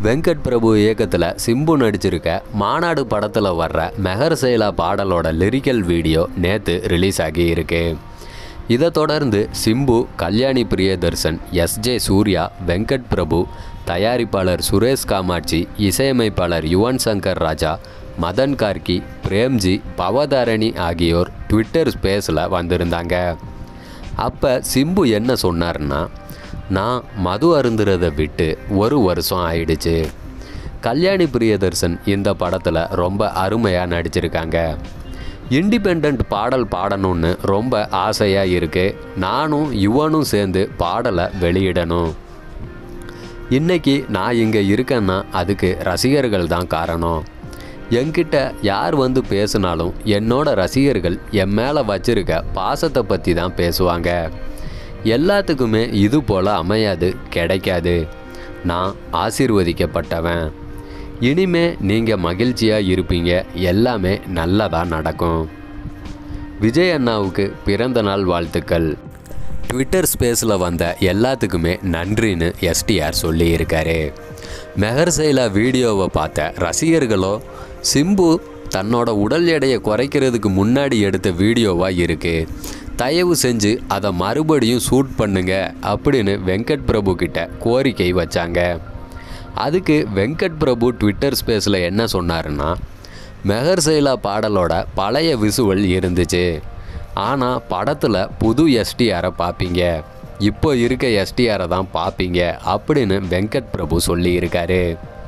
வெங்கட் பிரபு இயக்கத்தில் சிம்பு நடிச்சிருக்க மாநாடு படத்தில் வர்ற மெஹர் செயலா பாடலோட லிரிக்கல் வீடியோ நேற்று ரிலீஸ் ஆகி இருக்கு இதை தொடர்ந்து சிம்பு கல்யாணி பிரியதர்சன் எஸ்ஜே சூர்யா வெங்கட் பிரபு தயாரிப்பாளர் சுரேஷ் காமாட்சி இசையமைப்பாளர் யுவன் சங்கர் ராஜா மதன் கார்கி பிரேம்ஜி பவதாரணி ஆகியோர் ட்விட்டர் ஸ்பேஸில் வந்திருந்தாங்க அப்போ சிம்பு என்ன சொன்னார்னா நான் மது அருந்துறதை விட்டு ஒரு வருஷம் ஆயிடுச்சு கல்யாணி பிரியதர்சன் இந்த படத்தில் ரொம்ப அருமையாக நடிச்சிருக்காங்க இண்டிபெண்ட் பாடல் பாடணும்னு ரொம்ப ஆசையாக இருக்குது நானும் யுவனும் சேர்ந்து பாடலை வெளியிடணும் இன்னைக்கு நான் இங்கே இருக்கேன்னா அதுக்கு ரசிகர்கள் தான் காரணம் என்கிட்ட யார் வந்து பேசினாலும் என்னோட ரசிகர்கள் என் மேலே வச்சிருக்க பாசத்தை பற்றி தான் பேசுவாங்க எல்லாத்துக்குமே இது போல் அமையாது கிடைக்காது நான் ஆசீர்வதிக்கப்பட்டவன் இனிமே நீங்கள் மகிழ்ச்சியாக இருப்பீங்க எல்லாமே நல்லதாக நடக்கும் விஜய் அண்ணாவுக்கு பிறந்த நாள் வாழ்த்துக்கள் ட்விட்டர் ஸ்பேஸில் வந்த எல்லாத்துக்குமே நன்றின்னு எஸ்டிஆர் சொல்லியிருக்காரு மெஹர் செயலா வீடியோவை பார்த்த ரசிகர்களோ சிம்பு தன்னோட உடல் எடையை குறைக்கிறதுக்கு முன்னாடி எடுத்த வீடியோவாக இருக்குது தயவு செஞ்சு அதை மறுபடியும் ஷூட் பண்ணுங்க அப்படின்னு வெங்கட் பிரபு கிட்ட கோரிக்கை வச்சாங்க அதுக்கு வெங்கட் பிரபு ட்விட்டர் ஸ்பேஸில் என்ன சொன்னாருன்னா மெஹர் செயலா பாடலோட பழைய விசுவல் இருந்துச்சு ஆனால் படத்தில் புது எஸ்டிஆரை பார்ப்பீங்க இப்போ இருக்க எஸ்டிஆரை தான் பார்ப்பீங்க அப்படின்னு வெங்கட் பிரபு சொல்லியிருக்காரு